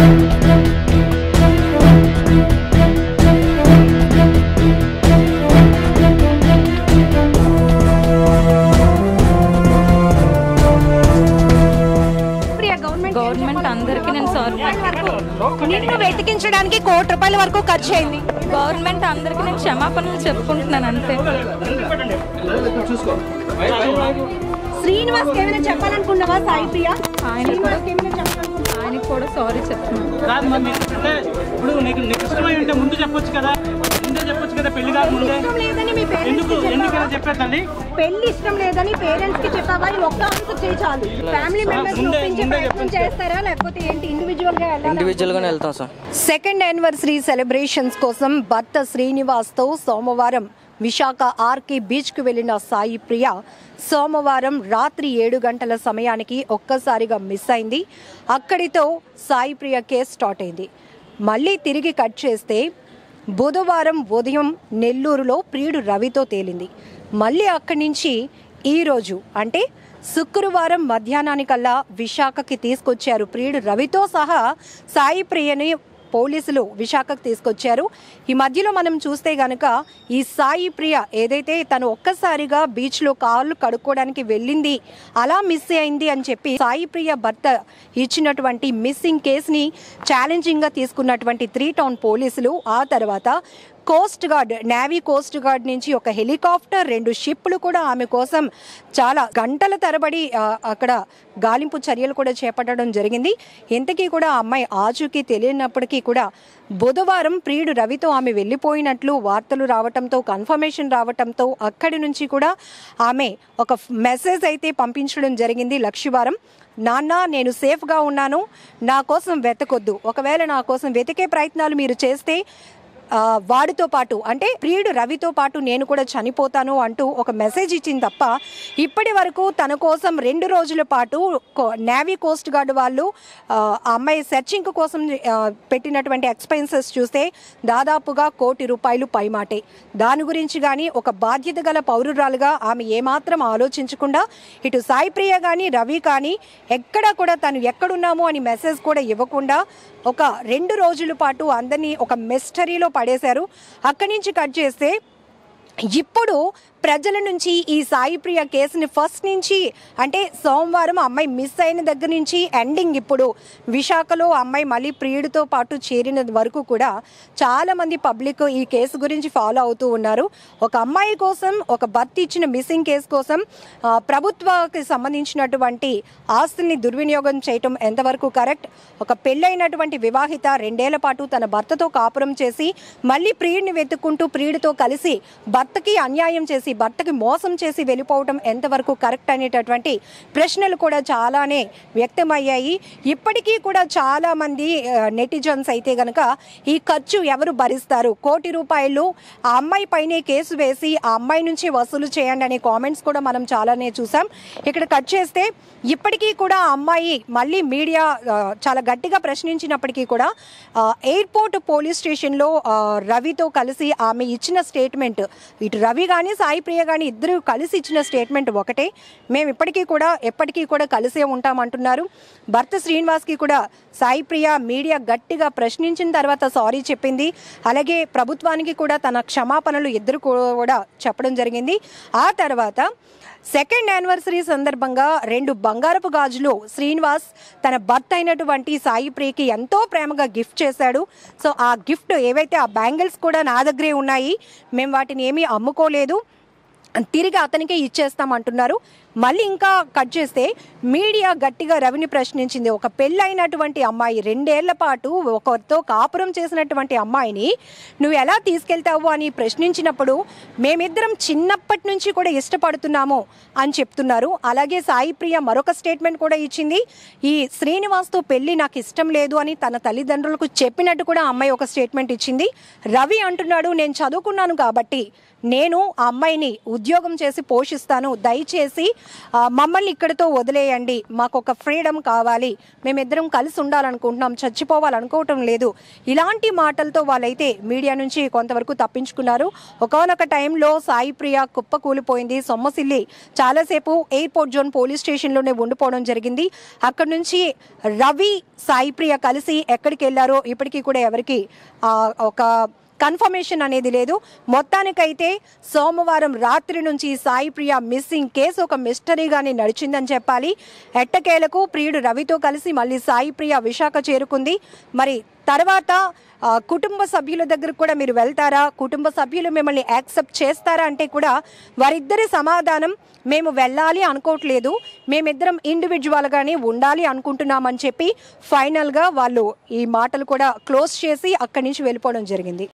Priya government government అందరికీ నేను sorry నిన్ను వెతికించడానికి కోటి రూపాయల వరకు ఖర్చు అయింది గవర్నమెంట్ అందరికీ నేను క్షమాపణలు చెప్పుకుంటున్నాను అంతే శ్రీనివాస్ ఏమైనా చెప్పాలనుకున్నావా సాయి ప్రియా ఆయన కూడా శ్రీనివాస్కి ఏమైనా చెప్పాలనుకున్నావా? ఆయనకి కూడా సారీ చెప్తున్నాను కాదు మరి నీకు అంటే ఇప్పుడు నీకు నీకు ఇష్టమై ఉంటే ముందు చెప్పొచ్చు కదా ముందే చెప్పొచ్చు కదా పెళ్లి కాక ముందే ఇష్టం లేదని మీ పేరెంట్స్ ఎందుకు ఎందుకని చెప్పే తల్లి పెళ్లి ఇష్టం లేదని పేరెంట్స్ కి చెప్పావా ఈ ఒక్క ఆన్సర్ చేయి చాలు ఫ్యామిలీ మెంబర్స్ ముందే- ఒప్పించే ముందే ప్రయత్నం చెప్పండి. చేస్తారా లేకపోతే ఏంటి ఇండివిజువల్ గా వెళ్ళాలా? ఇండివిజువల్గానే వెళ్తాం సార్ సెకండ్ యానివర్సరీ సెలబ్రేషన్స్ కోసం భర్త శ్రీనివాస్తో సోమవారం విశాఖ ఆర్కే బీచ్కు వెళ్లిన సాయి ప్రియ సోమవారం రాత్రి ఏడు గంటల సమయానికి ఒక్కసారిగా మిస్ అయింది అక్కడితో సాయి ప్రియ కేసు స్టార్ట్ అయింది మళ్ళీ తిరిగి కట్ చేస్తే బుధవారం ఉదయం నెల్లూరులో ప్రియుడు రవితో తేలింది మళ్ళీ అక్కడి నుంచి ఈరోజు అంటే శుక్రవారం మధ్యాహ్నానికల్లా విశాఖకి తీసుకొచ్చారు ప్రియుడు రవితో సహా సాయి ప్రియని పోలీసులు విశాఖకు తీసుకొచ్చారు ఈ మధ్యలో మనం చూస్తే గనుక ఈ సాయి ప్రియ ఏదైతే తను ఒక్కసారిగా బీచ్లో కాళ్ళు కడుక్కోవడానికి వెళ్ళింది అలా మిస్ అయింది అని చెప్పి సాయి ప్రియ భర్త ఇచ్చినటువంటి మిస్సింగ్ కేసుని ఛాలెంజింగ్గా తీసుకున్నటువంటి త్రీ టౌన్ పోలీసులు ఆ తర్వాత coast guard navy coast guard నుంచి ఒక హెలికాప్టర్ రెండు షిప్లు కూడా ఆమె కోసం చాలా గంటల తరబడి ఆ, అక్కడ గాలింపు చర్యలు కూడా చేపట్టడం జరిగింది ఇంతకీ కూడా ఆ అమ్మాయి ఆచూకీ తెలియనప్పటికీ కూడా బుధవారం ప్రియుడు రవితో ఆమె వెళ్ళిపోయినట్లు వార్తలు రావటంతో కన్ఫర్మేషన్ రావటంతో అక్కడి నుంచి కూడా ఆమె ఒక మెసేజ్ అయితే పంపించడం జరిగింది లక్షవారం నాన్న నేను సేఫ్గా ఉన్నాను నా కోసం వెతకొద్దు ఒకవేళ నా కోసం వెతికే ప్రయత్నాలు మీరు చేస్తే ఆ, వాడితో పాటు అంటే ప్రియుడు రవితో పాటు నేను కూడా చనిపోతాను అంటూ ఒక మెసేజ్ ఇచ్చింది తప్ప ఇప్పటి వరకు తన కోసం రెండు రోజుల పాటు కో- నేవీ కోస్ట్ గార్డ్ వాళ్ళు ఆ, ఆ అమ్మాయి సెర్చింగ్ కోసం ఆ, పెట్టినటువంటి ఎక్స్పెన్సెస్ చూస్తే దాదాపుగా కోటి రూపాయలు పైమాటే దాని గురించి కానీ ఒక బాధ్యత గల పౌరురాలుగా ఆమె ఏమాత్రం ఆలోచించకుండా ఇటు సాయి ప్రియ కానీ రవి కానీ ఎక్కడా కూడా తను ఎక్కడున్నాము అని మెసేజ్ కూడా ఇవ్వకుండా ఒక రెండు రోజుల పాటు అందరినీ ఒక మిస్టరీలో పడేశారు అక్కడి నుంచి కట్ చేస్తే ఇప్పుడు ప్రజల నుంచి ఈ సాయి ప్రియ కేసుని ఫస్ట్ నుంచి అంటే సోమవారం ఆ అమ్మాయి మిస్ అయిన దగ్గర నుంచి ఎండింగ్ ఇప్పుడు విశాఖలో ఆ అమ్మాయి మళ్ళీ ప్రియుడితో పాటు చేరిన వరకు కూడా చాలా మంది పబ్లిక్ ఈ కేసు గురించి ఫాలో అవుతూ ఉన్నారు ఒక అమ్మాయి కోసం ఒక భర్త ఇచ్చిన మిస్సింగ్ కేసు కోసం ఆ, ప్రభుత్వకి సంబంధించినటువంటి ఆస్తుల్ని దుర్వినియోగం చేయటం ఎంతవరకు కరెక్ట్ ఒక పెళ్ళైనటువంటి వివాహిత రెండేళ్ల పాటు తన భర్తతో కాపురం చేసి మళ్ళీ ప్రియుడిని వెతుక్కుంటూ ప్రియుడితో కలిసి భర్తకి అన్యాయం చేసి భర్తకి మోసం చేసి వెళ్ళిపోవటం ఎంతవరకు కరెక్ట్ అనేటటువంటి ప్రశ్నలు కూడా చాలానే వ్యక్తమయ్యాయి ఇప్పటికీ కూడా చాలా మంది నెటిజన్స్ అయితే గనక ఈ ఖర్చు ఎవరు భరిస్తారు కోటి రూపాయలు ఆ అమ్మాయి పైనే కేసు వేసి ఆ అమ్మాయి నుంచి వసూలు చేయండి అనే కామెంట్స్ కూడా మనం చాలానే చూసాం ఇక్కడ కట్ చేస్తే ఇప్పటికీ కూడా ఆ అమ్మాయి మళ్ళీ మీడియా ఆ, చాలా గట్టిగా ప్రశ్నించినప్పటికీ కూడా ఆ, ఎయిర్పోర్ట్ పోలీస్ స్టేషన్లో ఆ, రవితో కలిసి ఆమె ఇచ్చిన స్టేట్మెంట్ ఇటు రవి కానీ సాయి ప్రియ కానీ ఇద్దరు కలిసి ఇచ్చిన స్టేట్మెంట్ ఒకటే మేము ఇప్పటికీ కూడా ఎప్పటికీ కూడా కలిసే ఉంటామంటున్నారు భర్త శ్రీనివాస్కి కూడా సాయి ప్రియ మీడియా గట్టిగా ప్రశ్నించిన తర్వాత సారీ చెప్పింది అలాగే ప్రభుత్వానికి కూడా తన క్షమాపణలు ఇద్దరు కూడా చెప్పడం జరిగింది ఆ తర్వాత సెకండ్ యానివర్సరీ సందర్భంగా రెండు బంగారపు గాజులు శ్రీనివాస్ తన భర్త అయినటువంటి సాయి ప్రియకి ఎంతో ప్రేమగా గిఫ్ట్ చేశాడు సో ఆ గిఫ్ట్ ఏవైతే ఆ బ్యాంగిల్స్ కూడా నా దగ్గరే ఉన్నాయి మేము వాటిని ఏమీ అమ్ముకోలేదు తిరిగి అతనికే ఇచ్చేస్తామంటున్నారు మళ్ళీ ఇంకా కట్ చేస్తే మీడియా గట్టిగా రవిని ప్రశ్నించింది ఒక పెళ్ళైనటువంటి అమ్మాయి రెండేళ్ల పాటు ఒకరితో కాపురం చేసినటువంటి అమ్మాయిని నువ్వు ఎలా తీసుకెళ్తావు అని ప్రశ్నించినప్పుడు మేమిద్దరం చిన్నప్పటి నుంచి కూడా ఇష్టపడుతున్నాము అని చెప్తున్నారు అలాగే సాయి ప్రియ మరొక స్టేట్మెంట్ కూడా ఇచ్చింది ఈ శ్రీనివాస్తో పెళ్లి నాకు ఇష్టం లేదు అని తన తల్లిదండ్రులకు చెప్పినట్టు కూడా ఆ అమ్మాయి ఒక స్టేట్మెంట్ ఇచ్చింది రవి అంటున్నాడు నేను చదువుకున్నాను కాబట్టి నేను ఆ అమ్మాయిని ఉద్యోగం చేసి పోషిస్తాను దయచేసి ఆ, మమ్మల్ని ఇక్కడితో వదిలేయండి మాకు ఒక ఫ్రీడమ్ కావాలి మేమిద్దరం కలిసి ఉండాలనుకుంటున్నాం చచ్చిపోవాలనుకోవటం లేదు ఇలాంటి మాటలతో వాళ్ళైతే మీడియా నుంచి కొంతవరకు తప్పించుకున్నారు ఒకనొక టైంలో సాయి ప్రియ కుప్ప కూలిపోయింది సొమ్మసిల్లి చాలాసేపు ఎయిర్పోర్ట్ జోన్ పోలీస్ స్టేషన్లోనే ఉండిపోవడం జరిగింది అక్కడ నుంచి రవి సాయి ప్రియ కలిసి ఎక్కడికి వెళ్ళారో ఇప్పటికీ కూడా ఎవరికి ఆ, ఒక కన్ఫర్మేషన్ అనేది లేదు మొత్తానికైతే సోమవారం రాత్రి నుంచి సాయి ప్రియ మిస్సింగ్ కేసు ఒక మిస్టరీగానే నడిచిందని చెప్పాలి ఎట్టకేలకు ప్రియుడు రవితో కలిసి మళ్ళీ సాయి ప్రియ విశాఖ చేరుకుంది మరి తర్వాత ఆ, కుటుంబ సభ్యుల దగ్గరకు కూడా మీరు వెళ్తారా కుటుంబ సభ్యులు మిమ్మల్ని యాక్సెప్ట్ చేస్తారా అంటే కూడా వారిద్దరి సమాధానం మేము వెళ్ళాలి అనుకోవట్లేదు మేమిద్దరం ఇండివిజువల్గానే ఉండాలి అనుకుంటున్నామని చెప్పి ఫైనల్గా వాళ్ళు ఈ మాటలు కూడా క్లోజ్ చేసి అక్కడి నుంచి వెళ్ళిపోవడం జరిగింది